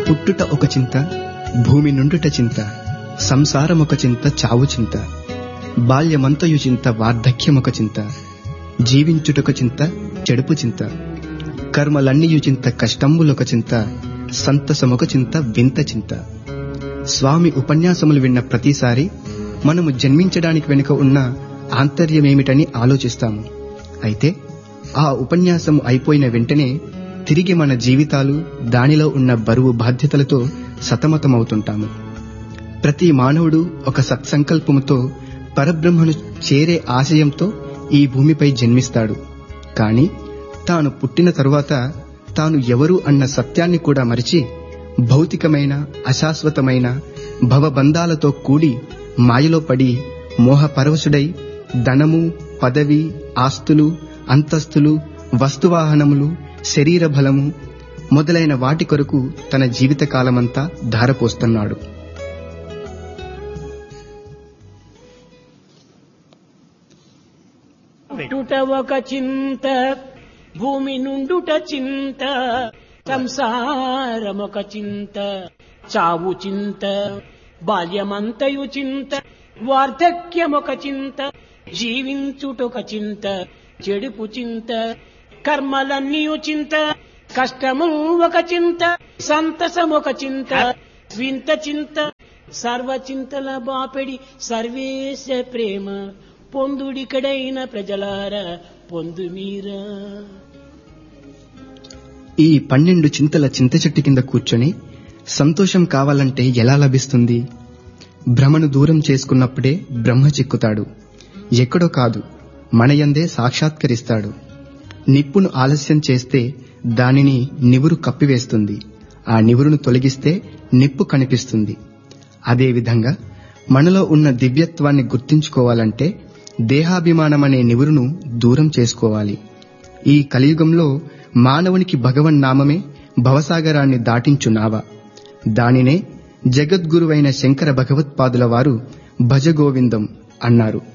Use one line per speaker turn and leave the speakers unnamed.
పుట్టుట ఒక చింత భూమి నుండుట చింత సంసారం ఒక చింత చావు చింత బాల్యమంతయు చింత వార్ధక్యమొక చింత జీవించుటొక చింత చెడుపు చింత కర్మలన్నీయు చింత కష్టంబులొక చింత సంతసమొక చింత వింత చింత స్వామి ఉపన్యాసములు విన్న ప్రతిసారి మనము జన్మించడానికి వెనుక ఉన్న ఆంతర్యమేమిటని ఆలోచిస్తాము అయితే ఆ ఉపన్యాసము అయిపోయిన వెంటనే తిరిగి మన జీవితాలు దానిలో ఉన్న బరువు బాధ్యతలతో సతమతమవుతుంటాము ప్రతి మానవుడు ఒక సత్సంకల్పముతో పరబ్రహ్మను చేరే ఆశయంతో ఈ భూమిపై జన్మిస్తాడు కాని తాను పుట్టిన తరువాత తాను ఎవరు అన్న సత్యాన్ని కూడా మరిచి భౌతికమైన అశాశ్వతమైన భవబంధాలతో కూడి మాయలో పడి మోహపరవశుడై ధనము పదవి ఆస్తులు అంతస్తులు వస్తువాహనములు శరీర బలము మొదలైన వాటి కొరకు తన జీవితకాలమంతా ధారపోస్తున్నాడు
పుట్టుట ఒక చింత భూమి నుండుట చింత సంసారమొక చింత చావు చింత బాల్యమంతయు చింత వార్ధక్యమొక చింత జీవించుటొక చింత చెడుపు చింత కర్మలన్నీయు చింత కష్టము ఒక చింత సంతసమొక చింత వింత చింత సర్వ చింతల బాపెడి సర్వేశ ప్రేమ పొందుడికడైన ప్రజలార పొందు మీరా
ఈ పన్నెండు చింతల చింత చెట్టు కింద కూర్చొని సంతోషం కావాలంటే ఎలా లభిస్తుంది భ్రమను దూరం చేసుకున్నప్పుడే బ్రహ్మ చిక్కుతాడు ఎక్కడో కాదు మనయందే సాక్షాత్కరిస్తాడు నిప్పును ఆలస్యం చేస్తే దానిని నివురు కప్పివేస్తుంది ఆ నివురును తొలగిస్తే నిప్పు కనిపిస్తుంది అదేవిధంగా మనలో ఉన్న దివ్యత్వాన్ని గుర్తించుకోవాలంటే దేహాభిమానమనే నివురును దూరం చేసుకోవాలి ఈ కలియుగంలో మానవునికి భగవన్ నామమే భవసాగరాన్ని దాటించు నావ దానినే జగద్గురువైన శంకర భగవత్పాదుల వారు భజగోవిందం అన్నారు